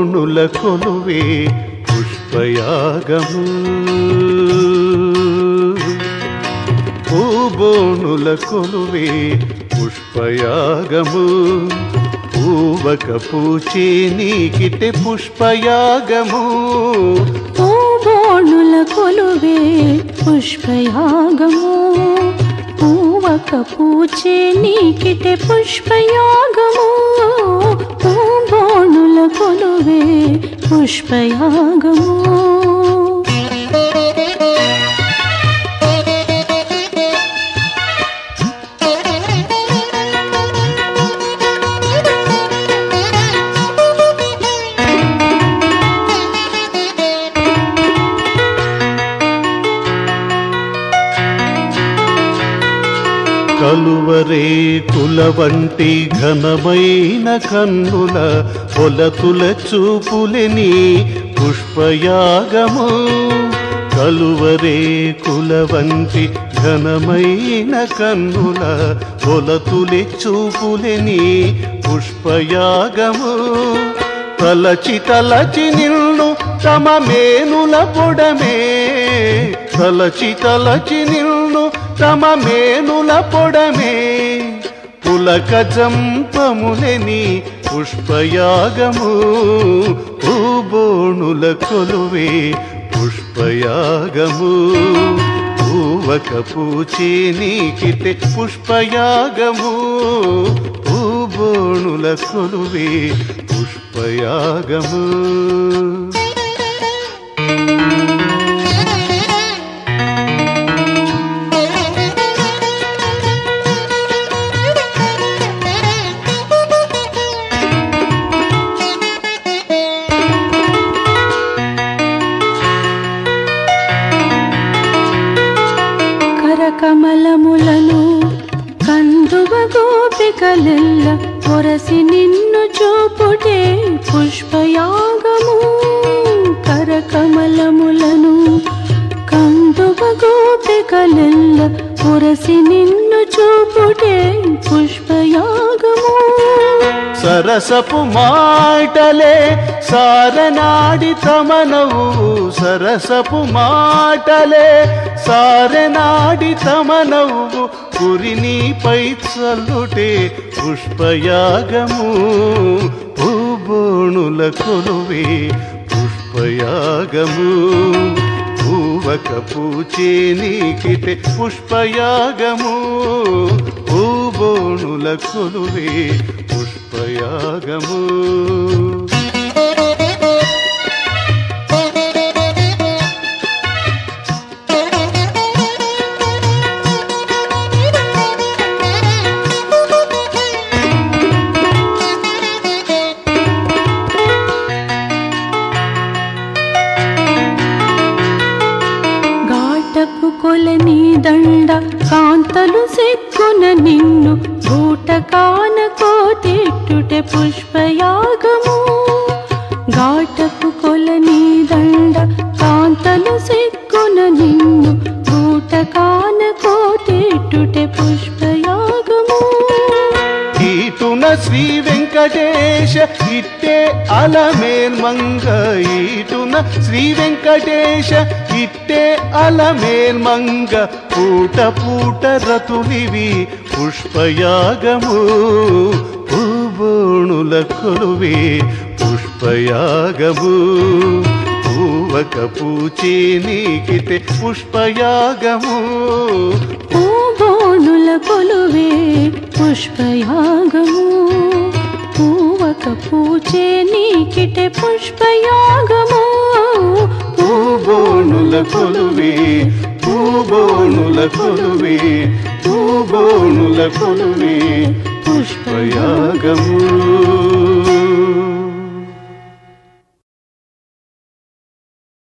పూబోణుల కొలువే పుష్పయాగము పూబోణుల కొలువే పుష్పయాగము పూవక పూచే నీకిటే పుష్పయాగము పూబోణుల కొలువే పుష్పయాగము పూవక పూచే నీకిటే పుష్పయాగము పూబోణుల కొలువే పుష్పయాగము కలువరే కుల వంటి ఘనమైన కన్నుల పొలతుల చూపులని పుష్పయాగము కలువరే కుల వంటి ఘనమైన కన్నుల పొలతులి చూపులని పుష్పయాగము తలచి తలచి నిన్ను తమ మేనుల పొడమే తలచి తలచి నిన్ను తమ మేనుల పొడమే పులక జంపములని పుష్పయాగము పూబోణుల కొలువే పుష్పయాగము పూవక పూచే నీకితే పుష్పయాగము పూబోణుల కొలువే పుష్పయాగము కరకమలములను కందువ గోపికలెల్ల పొరసి నిన్ను చూపుటే పుష్పయాగము కరకమలములను కందువ గోపికలెల్ల పొరసి నిన్ను చూపుటే పుష్పయాగము సరసపు మాటలే సారనాడి తమనవు సరసపు మాటలే సారనాడి తమనవు పురినిపై చల్లుటే పుష్పయాగము పూబోణుల కొలువే పుష్పయాగము పూవక పూచే నీకితే పుష్పయాగము పూబోణుల కొలువే పుష్పయాగము ఘాటపు కొలని దండ కాంతలు సిక్కున నిన్ను గూట కాన కోటెట్టుటే పుష్పయాగము ఘాటపు కొలని దండ కాంతలు సిక్కున నిన్ను గూట కాన కోటెట్టుటే పుష్పయాగము ఈటున శ్రీ వెంకటేశ ఇట్టే అలమేల్ మంగ ఈటున శ్రీ వెంకటేశ ఇట్టే అలమేల్ మంగ పూట పూట రతులివి పుష్పయాగము పూబోణుల కొలువే పుష్పయాగము పూవక పూచే నీకితే పుష్పయాగము పూబోనుల కొలువే పుష్పయాగము పూవక పూచే నీకిటే పుష్పయాగము పూబోణుల కొలువే పూబోణుల కొలువే పూబోణుల కొలువే పుష్పయాగము